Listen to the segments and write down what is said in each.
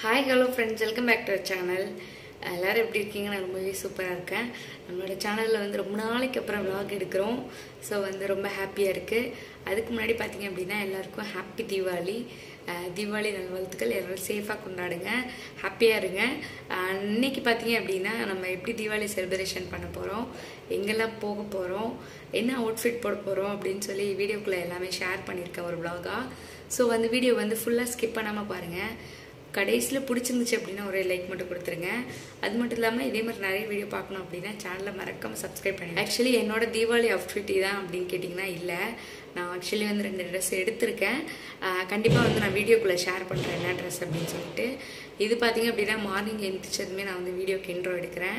hi hello friends welcome back to channel எல்லோரும் எப்படி இருக்கீங்க நான் ரொம்பவே சூப்பராக இருக்கேன் நம்மளோட சேனலில் வந்து ரொம்ப நாளைக்கு அப்புறம் vlog எடுக்கிறோம் ஸோ வந்து ரொம்ப ஹாப்பியாக இருக்குது அதுக்கு முன்னாடி பார்த்தீங்க அப்படின்னா எல்லாருக்கும் ஹாப்பி தீபாவளி அஹ் தீபாவளி நல்வாழ்த்துக்கள் எல்லோரும் சேஃபாக கொண்டாடுங்க ஹாப்பியாக இருங்க அஹ் இன்னைக்கு பார்த்தீங்க அப்படின்னா நம்ம எப்படி தீபாவளி செலிப்ரேஷன் பண்ண போகிறோம் எங்கெல்லாம் போக போகிறோம் என்ன அவுட்ஃபிட் போட போகிறோம் அப்படின்னு சொல்லி வீடியோக்குள்ளே எல்லாமே ஷேர் பண்ணியிருக்கேன் ஒரு vlog-ஆ ஸோ வந்து வீடியோ வந்து ஃபுல்லாக ஸ்கிப் பண்ணாமல் பாருங்கள் கடைசியில் பிடிச்சிருந்துச்சு அப்படின்னா ஒரு லைக் மட்டும் கொடுத்துருங்க அது மட்டும் இல்லாமல் இதே மாதிரி நிறைய வீடியோ பார்க்கணும் அப்படின்னா சேனலை மறக்காம சப்ஸ்கிரைப் பண்ணுங்க ஆக்சுவலி என்னோட தீபாவளி அவுட்ஃபிட் தான் அப்படின்னு கேட்டிங்கன்னா இல்லை நான் ஆக்சுவலி வந்து ரெண்டு ட்ரெஸ் எடுத்திருக்கேன் கண்டிப்பாக வந்து நான் வீடியோக்குள்ளே ஷேர் பண்ணுறேன் என்ன ட்ரெஸ் அப்படின்னு சொல்லிட்டு இது பார்த்தீங்க அப்படின்னா மார்னிங் எழுந்திரிச்சதுமே நான் வந்து வீடியோக்கு இன்ட்ரோ எடுக்கிறேன்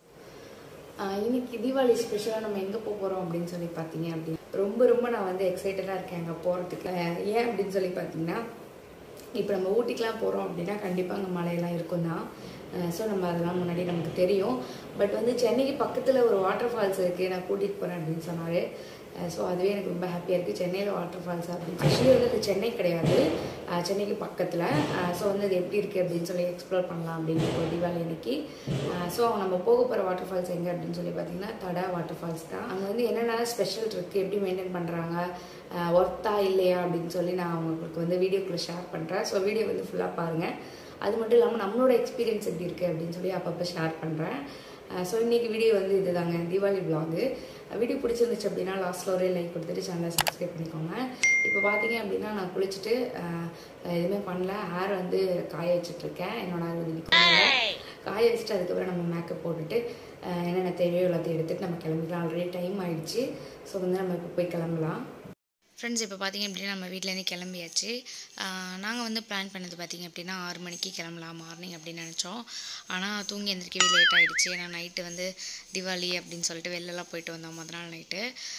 ஆஹ் இன்னைக்கு தீபாவளி ஸ்பெஷலாக நம்ம எங்கே போக போகிறோம் அப்படின்னு சொல்லி பார்த்தீங்க அப்படின்னு ரொம்ப ரொம்ப நான் வந்து எக்ஸைட்டடாக இருக்கேன் அங்கே போகிறதுக்கு ஏன் அப்படின்னு சொல்லி பார்த்தீங்கன்னா இப்போ நம்ம ஊட்டிக்கெலாம் போகிறோம் அப்படின்னா கண்டிப்பாக அங்கே மழையெல்லாம் இருக்கும் தான் ஸோ நம்ம அதெல்லாம் முன்னாடி நமக்கு தெரியும் பட் வந்து சென்னைக்கு பக்கத்தில் ஒரு வாட்டர் ஃபால்ஸ் இருக்குது நான் கூட்டிகிட்டு போகிறேன் அப்படின்னு சொன்னார் ஸோ அதுவே எனக்கு ரொம்ப ஹாப்பியாக இருக்குது சென்னையில் வாட்டர் ஃபால்ஸ் அப்படின்னு ஆக்சுவலி வந்து அது சென்னை கிடையாது அஹ் சென்னைக்கு பக்கத்தில் ஸோ வந்து அது எப்படி இருக்குது அப்படின்னு சொல்லி எக்ஸ்ப்ளோர் பண்ணலாம் அப்படின்னு ஒரு தீபாவளி அன்னைக்கு ஸோ நம்ம போக போகிற வாட்டர் ஃபால்ஸ் எங்கே அப்படின்னு சொல்லி பார்த்தீங்கன்னா தடா வாட்டர் ஃபால்ஸ் தான் அங்கே வந்து என்னென்ன ஸ்பெஷல் இருக்குது எப்படி மெயின்டைன் பண்ணுறாங்க ஒர்த்தா இல்லையா அப்படின்னு சொல்லி நான் உங்களுக்கு வந்து வீடியோக்குள்ளே ஷேர் பண்ணுறேன் ஸோ வீடியோ வந்து ஃபுல்லாக பாருங்கள் அது மட்டும் இல்லாமல் நம்மளோட எக்ஸ்பீரியன்ஸ் எப்படி இருக்குது அப்படின்னு சொல்லி அப்பப்போ ஷேர் பண்ணுறேன் ஸோ இன்றைக்கி வீடியோ வந்து இதுதாங்க தீபாவளி vlog வீடியோ பிடிச்சிருந்துச்சு அப்படின்னா லாஸ்ட்டில் ஒரே லைக் கொடுத்துட்டு சேனலை சப்ஸ்கிரைப் பண்ணிக்கோங்க இப்போ பார்த்தீங்க அப்படின்னா நான் குளிச்சுட்டு அஹ், எதுவுமே பண்ணல ஹேர் வந்து காய வச்சுட்ருக்கேன் என்னோட ஹேர் வந்து நிற்கும் காய வச்சுட்டு அதுக்கப்புறம் நம்ம மேக்கப் போட்டுட்டு அஹ், என்னென்ன தேவையோ எல்லாத்தையும் எடுத்துகிட்டு நம்ம கிளம்பிக்கலாம் ஆல்ரெடி டைம் ஆயிடுச்சு ஸோ வந்து நம்ம இப்போ போய் கிளம்பலாம் ஃப்ரெண்ட்ஸ் இப்போ பார்த்தீங்க அப்படின்னா நம்ம வீட்டிலேருந்து கிளம்பியாச்சு நாங்கள் வந்து பிளான் பண்ணது பார்த்தீங்க அப்படின்னா ஆறு மணிக்கு கிளம்பலாம் மார்னிங் அப்படின்னு நினச்சோம் ஆனால் தூங்கி எந்திரிக்கவே லேட் ஆகிடுச்சு ஏன்னா நைட்டு வந்து திவாலி அப்படின்னு சொல்லிட்டு வெளிலலாம் போயிட்டு வந்தோம் முத நாள் நைட்டு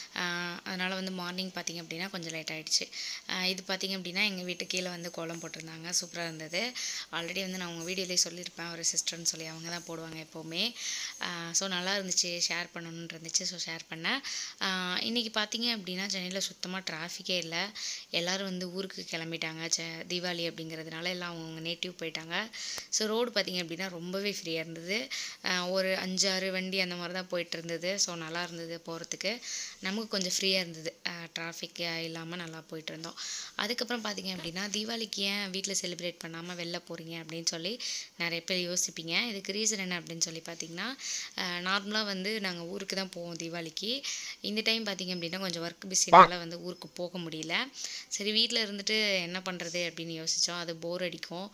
அதனால் வந்து மார்னிங் பார்த்தீங்க அப்படின்னா கொஞ்சம் லேட் ஆகிடுச்சு இது பார்த்தீங்க அப்படின்னா எங்கள் வீட்டு கீழே வந்து கோலம் போட்டிருந்தாங்க சூப்பராக இருந்தது ஆல்ரெடி வந்து நான் உங்கள் வீடியோலேயே சொல்லியிருப்பேன் ஒரு சிஸ்டர்னு சொல்லி அவங்க தான் போடுவாங்க எப்போவுமே ஸோ நல்லா இருந்துச்சு ஷேர் பண்ணணுன்னு இருந்துச்சு ஸோ ஷேர் பண்ணேன் ஆஹ் இன்னைக்கு பார்த்தீங்க அப்படின்னா சென்னையில் சுத்தமாக டிராஃபிக்கே இல்லை எல்லோரும் வந்து ஊருக்கு கிளம்பிட்டாங்க செ தீபாவளி அப்படிங்கிறதுனால எல்லாம் அவங்க நேட்டிவ் போயிட்டாங்க ஸோ ரோடு பார்த்தீங்க அப்படின்னா ரொம்பவே ஃப்ரீயாக இருந்தது ஆஹ் ஒரு அஞ்சாறு வண்டி அந்த மாதிரி தான் போயிட்டு இருந்தது ஸோ நல்லா இருந்தது போகிறதுக்கு நமக்கு கொஞ்சம் ஃப்ரீயாக இருந்தது டிராஃபிக் இல்லாமல் நல்லா போயிட்டு இருந்தோம் அதுக்கப்புறம் பார்த்தீங்க அப்படின்னா தீபாவளிக்கு ஏன் வீட்டில் செலிப்ரேட் பண்ணாமல் வெளில போகிறீங்க அப்படின்னு சொல்லி நிறைய பேர் யோசிப்பீங்க இதுக்கு ரீசன் என்ன அப்படின்னு சொல்லி பார்த்தீங்கன்னா நார்மலாக வந்து நாங்கள் ஊருக்கு தான் போவோம் தீபாவளிக்கு இந்த டைம் பார்த்தீங்க அப்படின்னா கொஞ்சம் ஒர்க் பிஸினால வந்து ஊருக்கு போக முடியல சரி வீட்டில் இருந்துட்டு என்ன பண்ணுறது அப்படின்னு யோசித்தோம் அது போர் அடிக்கும்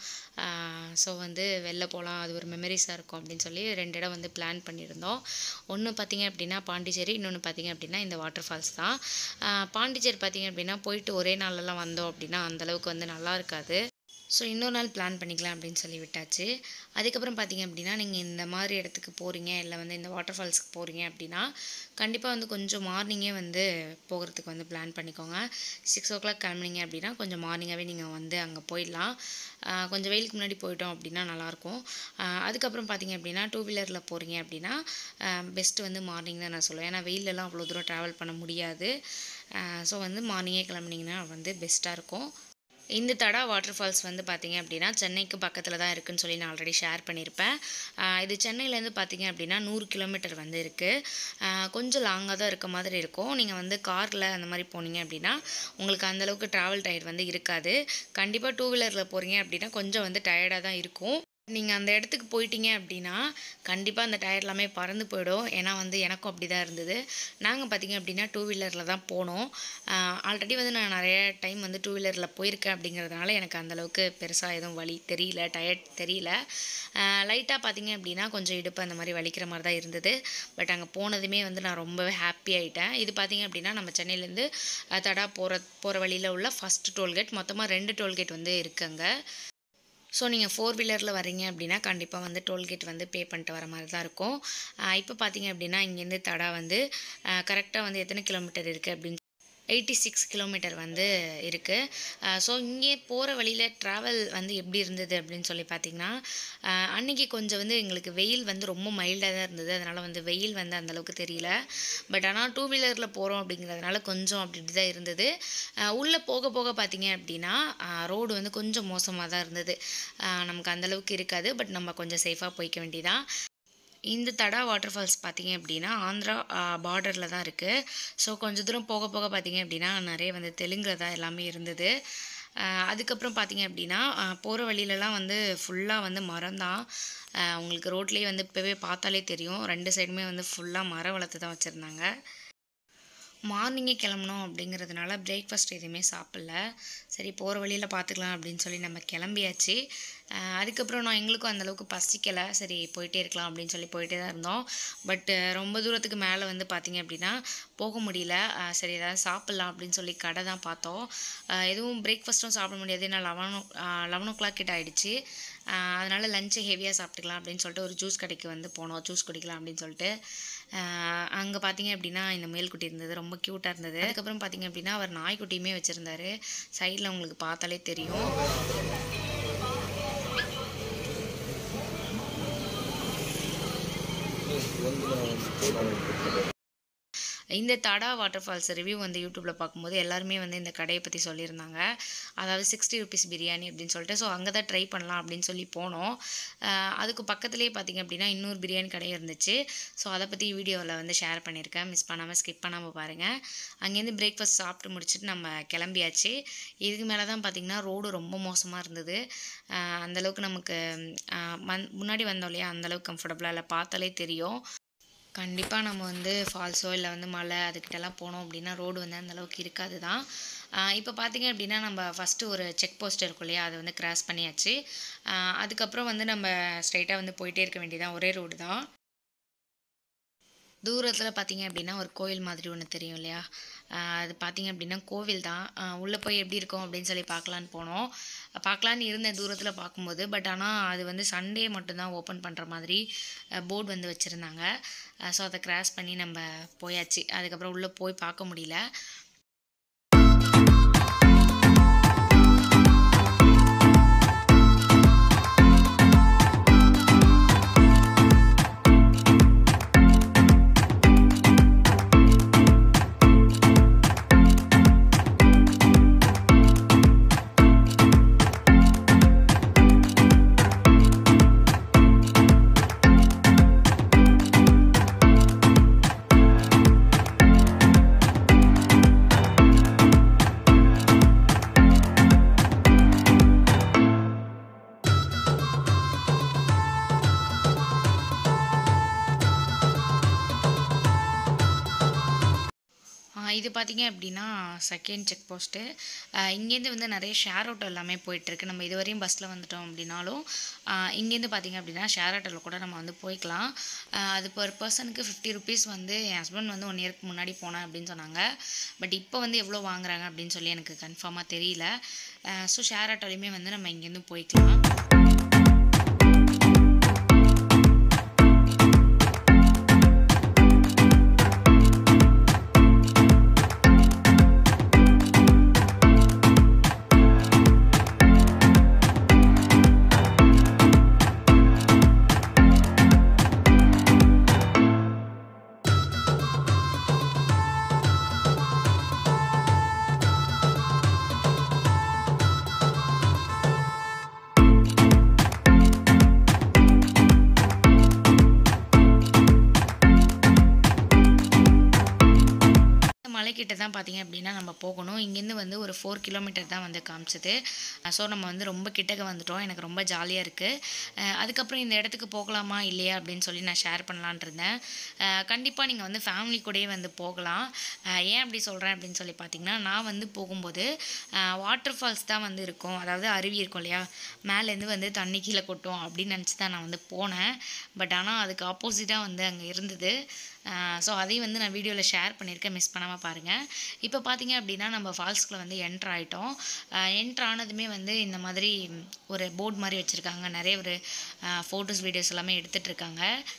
ஸோ வந்து வெளில போகலாம் அது ஒரு மெமரிஸாக இருக்கும் அப்படின்னு சொல்லி ரெண்டு இடம் வந்து பிளான் பண்ணியிருந்தோம் ஒன்று பார்த்தீங்க அப்படின்னா பாண்டிச்சேரி இன்னொன்று பார்த்தீங்க அப்படின்னா இந்த வாட்டர் ஃபால்ஸ் தான் ஆஹ் பாண்டிச்சேரி பார்த்தீங்க அப்படின்னா போயிட்டு ஒரே நாளெல்லாம் வந்தோம் அப்படின்னா அந்தளவுக்கு வந்து நல்லா இருக்காது ஸோ இன்னொரு நாள் பிளான் பண்ணிக்கலாம் அப்படின்னு சொல்லி விட்டாச்சு அதுக்கப்புறம் பார்த்தீங்க அப்படின்னா நீங்கள் இந்த மாதிரி இடத்துக்கு போகிறீங்க இல்லை வந்து இந்த வாட்டர் ஃபால்ஸ்க்கு போகிறீங்க அப்படின்னா கண்டிப்பாக வந்து கொஞ்சம் மார்னிங்கே வந்து போகிறதுக்கு வந்து பிளான் பண்ணிக்கோங்க சிக்ஸ் ஓ கிளாக் கிளம்புனீங்க அப்படின்னா கொஞ்சம் மார்னிங்காகவே நீங்கள் வந்து அங்கே போயிடலாம் ஆஹ் கொஞ்சம் வெயிலுக்கு முன்னாடி போயிட்டோம் அப்படின்னா நல்லாயிருக்கும் ஆஹ் அதுக்கப்புறம் பார்த்தீங்க அப்படின்னா டூ வீலரில் போகிறீங்க அப்படின்னா பெஸ்ட்டு வந்து மார்னிங் தான் நான் சொல்லுவேன் ஏன்னா வெயிலெல்லாம் அவ்வளோ தூரம் ட்ராவல் பண்ண முடியாது ஸோ வந்து மார்னிங்கே கிளம்புனீங்கன்னா வந்து பெஸ்ட்டாக இருக்கும் இந்த தடா வாட்டர் ஃபால்ஸ் வந்து பார்த்தீங்க அப்படின்னா சென்னைக்கு பக்கத்தில் தான் இருக்குன்னு சொல்லி நான் ஆல்ரெடி ஷேர் பண்ணியிருப்பேன் ஆஹ் இது சென்னையிலேருந்து பார்த்தீங்க அப்படின்னா நூறு கிலோமீட்டர் வந்து இருக்குது கொஞ்சம் லாங்காக தான் இருக்க மாதிரி இருக்கும் நீங்கள் வந்து காரில் அந்த மாதிரி போனீங்க அப்படின்னா உங்களுக்கு அந்தளவுக்கு ட்ராவல் டயர் வந்து இருக்காது கண்டிப்பாக டூ வீலரில் போகிறீங்க அப்படின்னா கொஞ்சம் வந்து டயர்டாக தான் இருக்கும் நீங்கள் அந்த இடத்துக்கு போயிட்டீங்க அப்படின்னா கண்டிப்பாக அந்த டயர் எல்லாமே பறந்து போயிடும் ஏன்னா வந்து எனக்கும் அப்படி தான் இருந்தது நாங்கள் பார்த்தீங்க அப்படின்னா டூ வீலரில் தான் போனோம் ஆல்ரெடி வந்து நான் நிறைய டைம் வந்து டூ வீலரில் போயிருக்கேன் அப்படிங்கிறதுனால எனக்கு அந்தளவுக்கு பெருசாக எதுவும் வலி தெரியல டயர்ட் தெரியல லைட்டாக பார்த்தீங்க அப்படின்னா கொஞ்சம் இடுப்பு அந்த மாதிரி வலிக்கிற மாதிரி தான் இருந்தது பட் அங்கே போனதுமே வந்து நான் ரொம்பவே ஹாப்பி ஆகிட்டேன் இது பார்த்தீங்க அப்படின்னா நம்ம சென்னையிலேருந்து அஹ், தடா போகிற போகிற வழியில் உள்ள ஃபஸ்ட் டோல்கேட் மொத்தமாக ரெண்டு டோல்கேட் வந்து இருக்குங்க ஸோ நீங்கள் ஃபோர் வீலரில் வரீங்க அப்படின்னா கண்டிப்பாக வந்து டோல்கேட் வந்து பே பண்ணிட்டு வர மாதிரி தான் இருக்கும் இப்போ பார்த்தீங்க அப்படின்னா இங்கேருந்து தடா வந்து கரெக்டாக வந்து எத்தனை கிலோமீட்டர் இருக்குது அப்படின்னு எயிட்டி சிக்ஸ் கிலோமீட்டர் வந்து இருக்குது ஸோ இங்கே போகிற வழியில் ட்ராவல் வந்து எப்படி இருந்தது அப்படின்னு சொல்லி பார்த்தீங்கன்னா அஹ், அன்னைக்கு கொஞ்சம் வந்து எங்களுக்கு வெயில் வந்து ரொம்ப மைல்டாக தான் இருந்தது அதனால் வந்து வெயில் வந்து அந்தளவுக்கு தெரியல பட் ஆனால் டூ வீலரில் போகிறோம் அப்படிங்கிறதுனால கொஞ்சம் அப்படி இப்படி தான் இருந்தது உள்ளே போக போக பார்த்தீங்க அப்படின்னா ரோடு வந்து கொஞ்சம் மோசமாக தான் இருந்தது அஹ், நமக்கு அந்தளவுக்கு இருக்காது பட் நம்ம கொஞ்சம் சேஃபாக போய்க்க வேண்டியதான் இந்த தடா வாட்டர் ஃபால்ஸ் பார்த்தீங்க அப்படின்னா ஆந்திரா பார்டரில் தான் இருக்குது ஸோ கொஞ்சம் தூரம் போக போக பார்த்தீங்க அப்படின்னா நிறைய வந்து தெலுங்குல தான் எல்லாமே இருந்தது ஆஹ் அதுக்கப்புறம் பார்த்தீங்க அப்படின்னா போகிற வழியிலலாம் வந்து ஃபுல்லாக வந்து மரம் தான் ஆஹ் உங்களுக்கு ரோட்லேயே வந்து இப்போவே பார்த்தாலே தெரியும் ரெண்டு சைடுமே வந்து ஃபுல்லாக மரம் வளர்த்து தான் வச்சுருந்தாங்க மார்னிங்கே கிளம்பணும் அப்படிங்கிறதுனால பிரேக்ஃபாஸ்ட் எதுவுமே சாப்பிடல சரி போகிற வழியில் பார்த்துக்கலாம் அப்படின்னு சொல்லி நம்ம கிளம்பியாச்சு ஆஹ் அதுக்கப்புறம் நான் எங்களுக்கும் அந்தளவுக்கு பசிக்கலை சரி போயிட்டே இருக்கலாம் அப்படின்னு சொல்லி போயிட்டே தான் இருந்தோம் பட் ரொம்ப தூரத்துக்கு மேலே வந்து பார்த்திங்க அப்படின்னா போக முடியல ஆஹ் சரி ஏதாவது சாப்பிட்லாம் அப்படின்னு சொல்லி கடை தான் பார்த்தோம் ஆஹ் எதுவும் பிரேக்ஃபாஸ்ட்டும் சாப்பிட முடியாது ஏன்னா லெவன் லெவன் ஓ கிளாக் கிட்ட ஆகிடுச்சு அதனால் லஞ்சை ஹெவியாக சாப்பிட்டுக்கலாம் அப்படின்னு சொல்லிட்டு ஒரு ஜூஸ் கடைக்கு வந்து போனோம் ஜூஸ் குடிக்கலாம் அப்படின்னு சொல்லிட்டு அங்கே பார்த்தீங்க அப்படின்னா இந்த முயல்குட்டி இருந்தது ரொம்ப க்யூட்டாக இருந்தது அதுக்கப்புறம் பார்த்தீங்க அப்படின்னா அவர் நாய்க்குட்டியுமே வச்சுருந்தாரு சைடில் உங்களுக்கு பார்த்தாலே தெரியும் இந்த தடா வாட்டர் ஃபால்ஸ் ரிவ்யூ வந்து யூடியூப்பில் பார்க்கும்போது எல்லாருமே வந்து இந்த கடையை பற்றி சொல்லியிருந்தாங்க அதாவது சிக்ஸ்டி ருபீஸ் பிரியாணி அப்படின்னு சொல்லிட்டு ஸோ அங்கே தான் ட்ரை பண்ணலாம் அப்படின்னு சொல்லி போனோம் ஆஹ் அதுக்கு பக்கத்துலேயே பார்த்தீங்க அப்படின்னா இன்னொரு பிரியாணி கடையும் இருந்துச்சு ஸோ அதை பற்றி வீடியோவில் வந்து ஷேர் பண்ணியிருக்கேன் மிஸ் பண்ணாமல் ஸ்கிப் பண்ணாமல் பாருங்கள் அங்கேருந்து பிரேக்ஃபாஸ்ட் சாப்பிட்டு முடிச்சுட்டு நம்ம கிளம்பியாச்சு இதுக்கு மேலே தான் பார்த்திங்கன்னா ரோடு ரொம்ப மோசமாக இருந்தது ஆஹ் அந்தளவுக்கு நமக்கு ஆஹ் மந் முன்னாடி வந்தோம் இல்லையா அந்தளவுக்கு கம்ஃபர்டபுளாக இல்லை பார்த்தாலே தெரியும் கண்டிப்பாக நம்ம வந்து ஃபால்ஸோ இல்லை வந்து மலை அதுக்கிட்டலாம் போனோம் அப்படின்னா ரோடு வந்து அந்த அளவுக்கு இருக்காது தான் இப்போ பார்த்தீங்க அப்படின்னா நம்ம ஃபஸ்ட்டு ஒரு செக் போஸ்ட் இருக்கும் இல்லையா அதை வந்து கிராஸ் பண்ணியாச்சு ஆஹ் அதுக்கப்புறம் வந்து நம்ம ஸ்ட்ரைட்டாக வந்து போயிட்டே இருக்க வேண்டியதான் ஒரே ரோடு தான் தூரத்தில் பார்த்தீங்க அப்படின்னா ஒரு கோயில் மாதிரி ஒன்று தெரியும் இல்லையா ஆஹ் அது பார்த்தீங்க அப்படின்னா கோவில் தான் உள்ளே போய் எப்படி இருக்கும் அப்படின்னு சொல்லி பார்க்கலான்னு போனோம் பார்க்கலான்னு இருந்த தூரத்தில் பார்க்கும்போது பட் ஆனால் அது வந்து சண்டே மட்டும்தான் ஓப்பன் பண்ணுற மாதிரி போர்டு வந்து வச்சுருந்தாங்க ஸோ அதை கிராஸ் பண்ணி நம்ம போயாச்சு அதுக்கப்புறம் உள்ளே போய் பார்க்க முடியல ஆஹ் இது பார்த்தீங்க அப்படின்னா செகண்ட் செக் போஸ்ட்டு இங்கேருந்து வந்து நிறைய ஷேர் ஆட்டோ எல்லாமே போயிட்டுருக்கு நம்ம இதுவரையும் பஸ்ஸில் வந்துட்டோம் அப்படின்னாலும் ஆஹ் இங்கேருந்து பார்த்தீங்க அப்படின்னா ஷேர் ஆட்டோவில் கூட நம்ம வந்து போய்க்கலாம் ஆஹ் அது பர் பர்சனுக்கு ஃபிஃப்டி ருபீஸ் வந்து என் ஹஸ்பண்ட் வந்து ஒன் இயர்க்கு முன்னாடி போனேன் அப்படின்னு சொன்னாங்க பட் இப்போ வந்து எவ்வளோ வாங்குறாங்க அப்படின்னு சொல்லி எனக்கு கன்ஃபார்மாக தெரியல ஸோ ஷேர் ஆட்டோலையுமே வந்து நம்ம இங்கேருந்து போய்க்கலாம் மலைக்கிட்ட தான் பார்த்தீங்க அப்படின்னா நம்ம போகணும் இங்கேருந்து வந்து ஒரு ஃபோர் கிலோமீட்டர் தான் வந்து காமிச்சது ஸோ நம்ம வந்து ரொம்ப கிட்டக்க வந்துட்டோம் எனக்கு ரொம்ப ஜாலியாக இருக்குது அதுக்கப்புறம் இந்த இடத்துக்கு போகலாமா இல்லையா அப்படின்னு சொல்லி நான் ஷேர் பண்ணலான் இருந்தேன் கண்டிப்பாக நீங்கள் வந்து ஃபேமிலி கூடயே வந்து போகலாம் அஹ் ஏன் அப்படி சொல்கிறேன் அப்படின்னு சொல்லி பார்த்தீங்கன்னா நான் வந்து போகும்போது வாட்டர் ஃபால்ஸ் தான் வந்து இருக்கும் அதாவது அருவி இருக்கும் இல்லையா மேலேருந்து வந்து தண்ணி கீழே கொட்டும் அப்படின்னு நினச்சி தான் நான் வந்து போனேன் பட் ஆனால் அதுக்கு ஆப்போசிட்டாக வந்து அங்கே இருந்தது ஸோ அதையும் வந்து நான் வீடியோவில் ஷேர் பண்ணியிருக்கேன் மிஸ் பண்ணாமல் பாருங்கள் இப்போ பார்த்தீங்க அப்படின்னா நம்ம ஃபால்ஸ்குள்ளே வந்து என்ட்ரு ஆகிட்டோம் என்ட்ரு ஆனதுமே வந்து இந்த மாதிரி ஒரு போர்டு மாதிரி வச்சுருக்காங்க நிறைய ஒரு ஃபோட்டோஸ் வீடியோஸ் எல்லாமே எடுத்துகிட்டு இருக்காங்க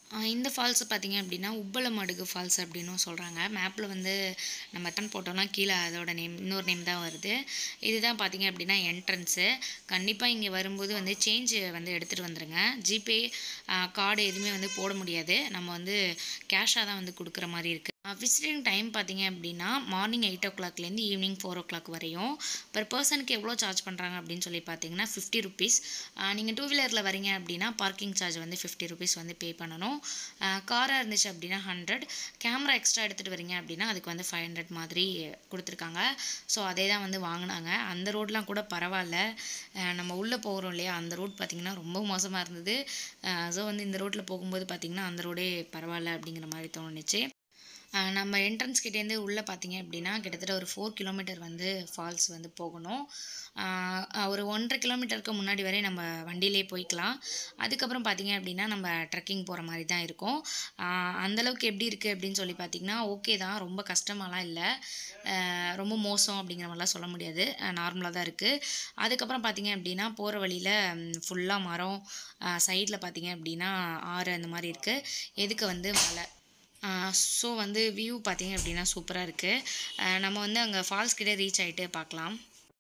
ஆஹ் இந்த ஃபால்ஸ் பார்த்தீங்க அப்படின்னா உப்பளமடுகு ஃபால்ஸ் அப்படின்னும் சொல்கிறாங்க மேப்பில் வந்து நம்ம டன் போட்டோம்னா கீழே அதோட நேம் இன்னொரு நேம் தான் வருது இதுதான் பார்த்தீங்க அப்படின்னா என்ட்ரன்ஸு கண்டிப்பாக இங்கே வரும்போது வந்து சேஞ்ச் வந்து எடுத்துகிட்டு வந்துடுங்க ஜிபே கார்டு எதுவுமே வந்து போட முடியாது நம்ம வந்து கேஷாக தான் வந்து கொடுக்குற மாதிரி இருக்குது விசிட்டிங் டைம் பார்த்தீங்க அப்படின்னா மார்னிங் எயிட் ஓ கிளாக்லேருந்து ஈவினிங் ஃபோர் ஓ கிளாக் வரையும் பர் பர்சனுக்கு எவ்வளோ சார்ஜ் பண்ணுறாங்க அப்படின்னு சொல்லி பார்த்தீங்கன்னா ஃபிஃப்டி ருபீஸ் நீங்கள் டூ வீலரில் வரீங்க அப்படின்னா பார்க்கிங் சார்ஜ் வந்து ஃபிஃப்டி ருபீஸ் வந்து பே பண்ணணும் காராக இருந்துச்சு அப்படின்னா ஹண்ட்ரட் கேமரா எக்ஸ்ட்ரா எடுத்துகிட்டு வரீங்க அப்படின்னா அதுக்கு வந்து ஃபைவ் ஹண்ட்ரட் மாதிரி கொடுத்துருக்காங்க ஸோ அதே தான் வந்து வாங்கினாங்க அந்த ரோட்லாம் கூட பரவாயில்ல அஹ் நம்ம உள்ளே போகிறோம் இல்லையா அந்த ரோட் பார்த்திங்கன்னா ரொம்ப மோசமாக இருந்தது ஸோ வந்து இந்த ரோட்டில் போகும்போது பார்த்திங்கன்னா அந்த ரோடே பரவாயில்ல அப்படிங்கிற மாதிரி தோணுச்சு ஆஹ் நம்ம என்ட்ரன்ஸ் கிட்டேருந்து உள்ளே பார்த்தீங்க அப்படின்னா கிட்டத்தட்ட ஒரு ஃபோர் கிலோமீட்டர் வந்து ஃபால்ஸ் வந்து போகணும் ஆஹ் ஒரு ஒன்றரை கிலோமீட்டருக்கு முன்னாடி வரை நம்ம வண்டியிலே போய்க்கலாம் அதுக்கப்புறம் பார்த்தீங்க அப்படின்னா நம்ம ட்ரெக்கிங் போகிற மாதிரி தான் இருக்கும் ஆஹ் அந்தளவுக்கு எப்படி இருக்குது அப்படின்னு சொல்லி பார்த்தீங்கன்னா ஓகே தான் ரொம்ப கஷ்டமாலாம் இல்லை ஆஹ் ரொம்ப மோசம் அப்படிங்கிற மாதிரிலாம் சொல்ல முடியாது நார்மலாக தான் இருக்குது அதுக்கப்புறம் பார்த்தீங்க அப்படின்னா போகிற வழியில் ஃபுல்லாக மரம் சைடில் பார்த்தீங்க அப்படின்னா ஆறு அந்த மாதிரி இருக்குது எதுக்கு வந்து மலை ஸோ வந்து வியூ பார்த்தீங்க அப்படின்னா சூப்பராக இருக்குது நம்ம வந்து அங்கே ஃபால்ஸ் கிட்டே ரீச் ஆகிட்டு பார்க்கலாம்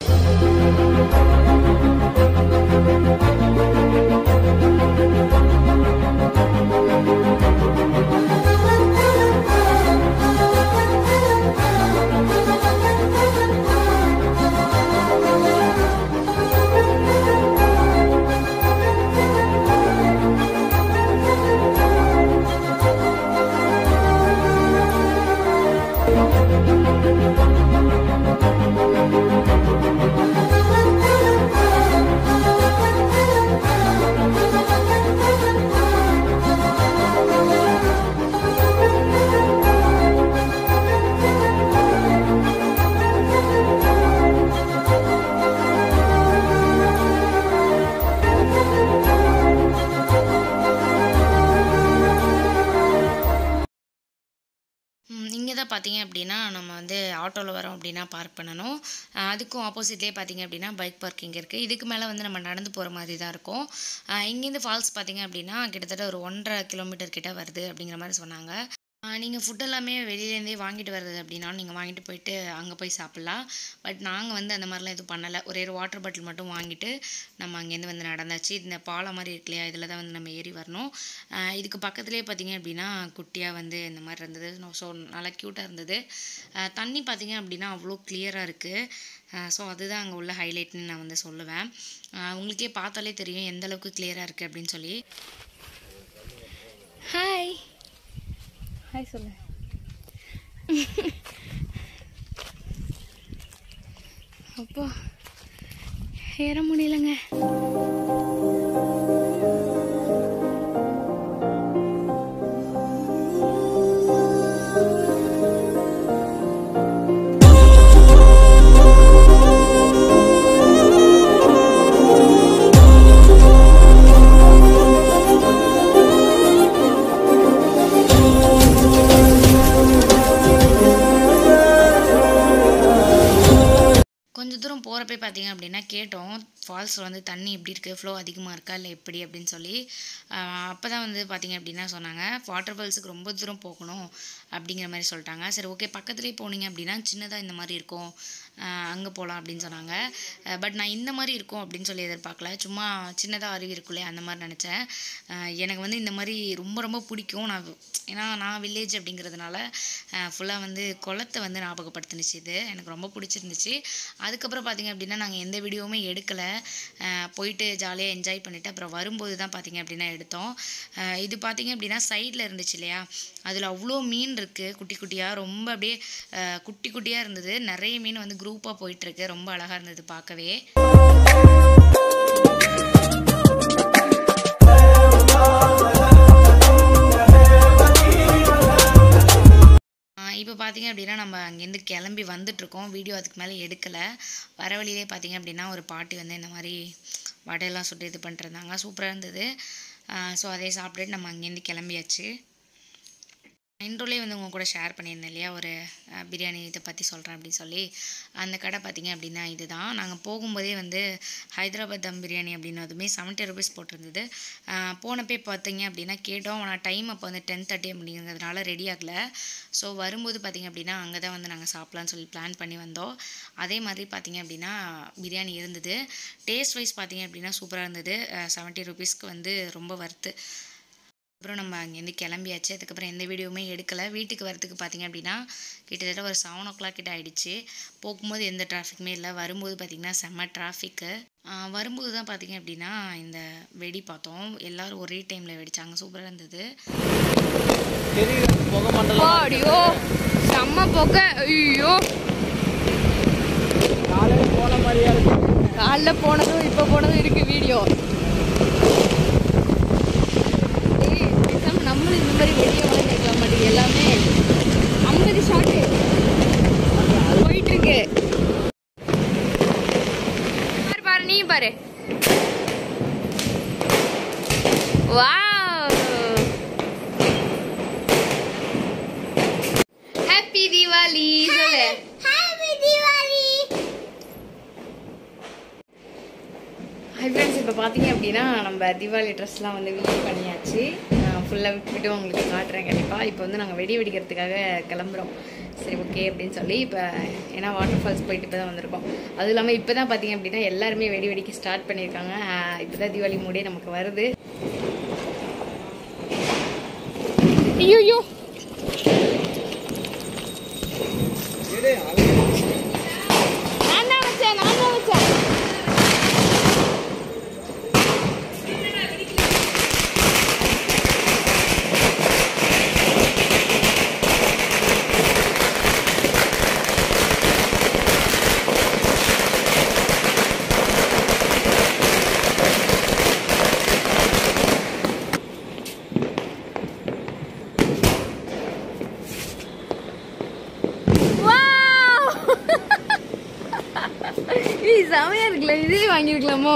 இங்கே தான் பார்த்தீங்க அப்படின்னா நம்ம வந்து ஆட்டோவில் வரோம் அப்படின்னா பார்க் பண்ணணும் அஹ் அதுக்கும் ஆப்போசிட்லேயே பார்த்தீங்க அப்படின்னா பைக் பார்க்கிங் இருக்குது இதுக்கு மேலே வந்து நம்ம நடந்து போகிற மாதிரி தான் இருக்கும் அஹ் இங்கேருந்து ஃபால்ஸ் பார்த்தீங்க அப்படின்னா கிட்டத்தட்ட ஒரு ஒன்றரை கிலோமீட்டர் கிட்ட வருது அப்படிங்கிற மாதிரி சொன்னாங்க நீங்கள் ஃபுட் எல்லாமே வெளியிலேருந்தே வாங்கிட்டு வர்றது அப்படின்னாலும் நீங்கள் வாங்கிட்டு போயிட்டு அங்கே போய் சாப்பிட்லாம் பட் நாங்கள் வந்து அந்த மாதிரிலாம் எதுவும் பண்ணலை ஒரே ஒரு வாட்டர் பாட்டில் மட்டும் வாங்கிட்டு நம்ம அங்கேருந்து வந்து நடந்தாச்சு இந்த பாலம் மாதிரி இருக்கு இல்லையா இதில் தான் வந்து நம்ம ஏறி வரணும் ஆஹ் இதுக்கு பக்கத்துலேயே பார்த்தீங்க அப்படின்னா குட்டியாக வந்து இந்த மாதிரி இருந்தது ஸோ நல்லா க்யூட்டாக இருந்தது ஆஹ் தண்ணி பார்த்தீங்க அப்படின்னா அவ்வளோ கிளியராக இருக்குது ஸோ அதுதான் அங்கே உள்ள ஹைலைட்னு நான் வந்து சொல்லுவேன் ஆஹ் உங்களுக்கே பார்த்தாலே தெரியும் எந்த அளவுக்கு கிளியராக இருக்குது அப்படின்னு சொல்லி ஹாய் ஹாய் சொல்லு அப்பா ஏற முடியலங்க கொஞ்ச தூரம் போகிறப்ப பார்த்தீங்க அப்படின்னா கேட்டோம் ஃபால்ஸில் வந்து தண்ணி எப்படி இருக்குது ஃப்ளோ அதிகமாக இருக்கா இல்லை எப்படி அப்படின்னு சொல்லி அப்போ தான் வந்து பார்த்தீங்க அப்படின்னா சொன்னாங்க வாட்டர் ஃபால்ஸுக்கு ரொம்ப தூரம் போகணும் அப்படிங்கிற மாதிரி சொல்லிட்டாங்க சரி ஓகே பக்கத்துலேயே போனீங்க அப்படின்னா சின்னதாக இந்த மாதிரி இருக்கும் அங்கே போகலாம் அப்படின்னு சொன்னாங்க பட் நான் இந்த மாதிரி இருக்கும் அப்படின்னு சொல்லி எதிர்பார்க்கல சும்மா சின்னதாக அருவி இருக்குல்லையே அந்த மாதிரி நினச்சேன் எனக்கு வந்து இந்த மாதிரி ரொம்ப ரொம்ப பிடிக்கும் நான் ஏன்னா நான் வில்லேஜ் அப்படிங்கிறதுனால ஃபுல்லாக வந்து குளத்தை வந்து ஞாபகப்படுத்துனுச்சு இது எனக்கு ரொம்ப பிடிச்சிருந்துச்சு அதுக்கப்புறம் பார்த்தீங்க அப்படின்னா நாங்கள் எந்த வீடியோவுமே எடுக்கலை போயிட்டு ஜாலியாக என்ஜாய் பண்ணிவிட்டு அப்புறம் வரும்போது தான் பார்த்தீங்க அப்படின்னா எடுத்தோம் அஹ் இது பார்த்தீங்க அப்படின்னா சைடில் இருந்துச்சு இல்லையா அதில் அவ்வளோ மீன் இருக்குது குட்டி குட்டியாக ரொம்ப அப்படியே அஹ் குட்டி குட்டியாக இருந்தது நிறைய மீன் வந்து குரூப்பாக போயிட்டுருக்கு ரொம்ப அழகாக இருந்தது பார்க்கவே இப்போ பார்த்தீங்க அப்படின்னா நம்ம அங்கேருந்து கிளம்பி வந்துட்ருக்கோம் வீடியோ அதுக்கு மேலே எடுக்கலை வர வழியிலே பார்த்தீங்க அப்படின்னா ஒரு பாட்டி வந்து இந்த மாதிரி வடையெல்லாம் சுட்டு இது பண்ணிட்டுருந்தாங்க சூப்பராக இருந்தது ஸோ அதே சாப்பிட்டுட்டு நம்ம அங்கேருந்து கிளம்பியாச்சு இன்ட்ரோலே வந்து உங்க கூட ஷேர் பண்ணியிருந்தேன் இல்லையா ஒரு அஹ், பிரியாணி இதை பற்றி சொல்கிறேன் அப்படின்னு சொல்லி அந்த கடை பார்த்தீங்க அப்படின்னா இதுதான் நாங்கள் போகும்போதே வந்து ஹைதராபாத் தம் பிரியாணி அப்படின்னதுமே செவன்ட்டி ருபீஸ் போட்டிருந்தது அஹ், போனப்பே பார்த்தீங்க அப்படின்னா கேட்டோம் ஆனால் டைம் அப்போ வந்து டென் தேர்ட்டி அப்படிங்கிறதுனால ரெடி ஆகலை ஸோ வரும்போது பார்த்தீங்க அப்படின்னா அங்கே தான் வந்து நாங்கள் சாப்பிட்லான்னு சொல்லி பிளான் பண்ணி வந்தோம் அதே மாதிரி பார்த்தீங்க அப்படின்னா பிரியாணி இருந்தது டேஸ்ட் வைஸ் பார்த்தீங்க அப்படின்னா சூப்பராக இருந்தது செவன்ட்டி ருபீஸ்க்கு வந்து ரொம்ப வர்த்து அப்புறம் நம்ம அங்கேருந்து கிளம்பியாச்சு அதுக்கப்புறம் எந்த வீடியோவுமே எடுக்கலை வீட்டுக்கு வரதுக்கு பார்த்தீங்க அப்படின்னா கிட்டத்தட்ட ஒரு செவன் ஓ கிளாக் கிட்ட ஆயிடுச்சு போகும்போது எந்த டிராஃபிக்குமே இல்லை வரும்போது பார்த்திங்கன்னா செம்ம டிராஃபிக்கு வரும்போது தான் பார்த்தீங்க அப்படின்னா இந்த வெடி பார்த்தோம் எல்லாரும் ஒரே டைமில் வெடிச்சாங்க சூப்பராக இருந்தது தெரியல புகை மண்டலம் ஐயோ செம்ம பொக்கை ஐயோ காலையில் போன மாதிரியா இருக்கு காலைல போனதும் இப்போ போனதும் இருக்கு வீடியோ ஏய், பேசாம நம்மளும் இந்த மாதிரி வெளியே வளர்ந்து இருக்க மாட்டேங்குது எல்லாமே ஐம்பது ஷாட்டு போயிட்டு இருக்கு பாரு பாரு நீ பாரு வாவ் ஹாப்பி தீபாவளி சொல்லு ஹை ஃப்ரெண்ட்ஸ் இப்போ பார்த்தீங்க அப்படின்னா நம்ம தீபாவளி ட்ரெஸ்லாம் வந்து வீட் பண்ணியாச்சு ஃபுல்லாக விட்டுவிட்டு உங்களுக்கு காட்டுறேன் கண்டிப்பாக இப்போ வந்து நாங்கள் வெடி வெடிக்கிறதுக்காக கிளம்புறோம் சரி ஓகே அப்படின்னு சொல்லி இப்போ ஏன்னா வாட்டர் ஃபால்ஸ் போயிட்டு இப்போ தான் வந்திருக்கோம் அதுவும் இல்லாமல் இப்போ தான் பார்த்தீங்க அப்படின்னா எல்லாருமே வெடி வெடிக்க ஸ்டார்ட் பண்ணியிருக்காங்க இப்போ தான் தீபாவளி மூடே நமக்கு வருது ஐயோ நான் தான் வச்சேன் நான் தான் வச்சேன் ஏய் செமையா இருக்குல்ல இதே வாங்கியிருக்கலாமோ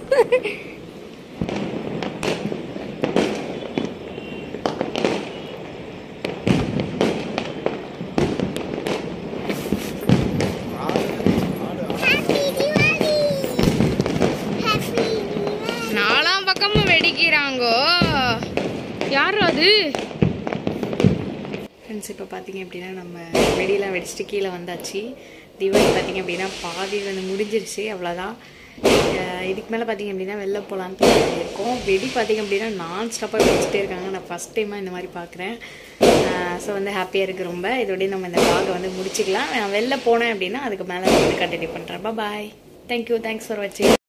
நாலாம் பக்கமும் வெடிக்கிறாங்கோ யார் அது ஃப்ரெண்ட்ஸ் இப்போ பார்த்தீங்க அப்படின்னா நம்ம வெடியெல்லாம் வெடிச்சிட்டு கீழே வந்தாச்சு தீபாவளி பார்த்தீங்க அப்படின்னா பாதி வந்து முடிஞ்சிருச்சு அவ்வளோதான் அஹ் இதுக்கு மேலே பார்த்தீங்க அப்படின்னா வெளில போகலான்ட்டு இருக்கோம் வெடி பார்த்தீங்க அப்படின்னா நான் ஸ்டாப்பாக வெடிச்சிட்டே இருக்காங்க நான் ஃபஸ்ட் டைமாக இந்த மாதிரி பார்க்குறேன் ஸோ வந்து ஹாப்பியாக இருக்குது ரொம்ப இதோடய நம்ம இந்த vlog-அ வந்து முடிச்சுக்கலாம் நான் வெளில போனேன் அப்படின்னா அதுக்கு மேலே வந்து கண்டினியூ பண்ணுறேன் பாய் தேங்க்யூ தேங்க்ஸ் ஃபார் வாட்சிங்